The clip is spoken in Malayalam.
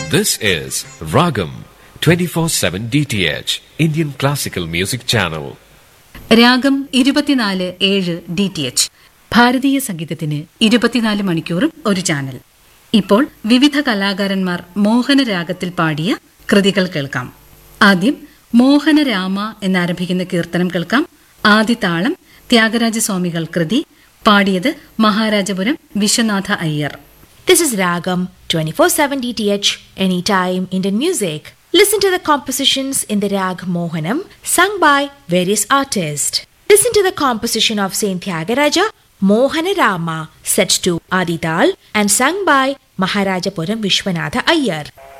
This is Ragam 24/7 DTH Indian Classical Music Channel. രാഗം ഇരുപത്തിനാല് ഏഴ് ഡി ടി എച്ച് ഭാരതീയ സംഗീതത്തിന് ഇരുപത്തിനാല് മണിക്കൂറും ഒരു ചാനൽ ഇപ്പോൾ വിവിധ കലാകാരന്മാർ മോഹനരാഗത്തിൽ പാടിയ കൃതികൾ കേൾക്കാം ആദ്യം മോഹനരാമ എന്നാരംഭിക്കുന്ന കീർത്തനം കേൾക്കാം ആദിതാളം ത്യാഗരാജസ്വാമികൾ കൃതി പാടിയത് മഹാരാജപുരം Vishwanatha Iyer This is Ragam 24/7 DTH anytime Indian music. Listen to the compositions in the Rag Mohanam sung by various artists. Listen to the composition of Saint Tyagaraja Mohana Rama set to Adital and sung by Maharajapuram Vishwanatha Iyer.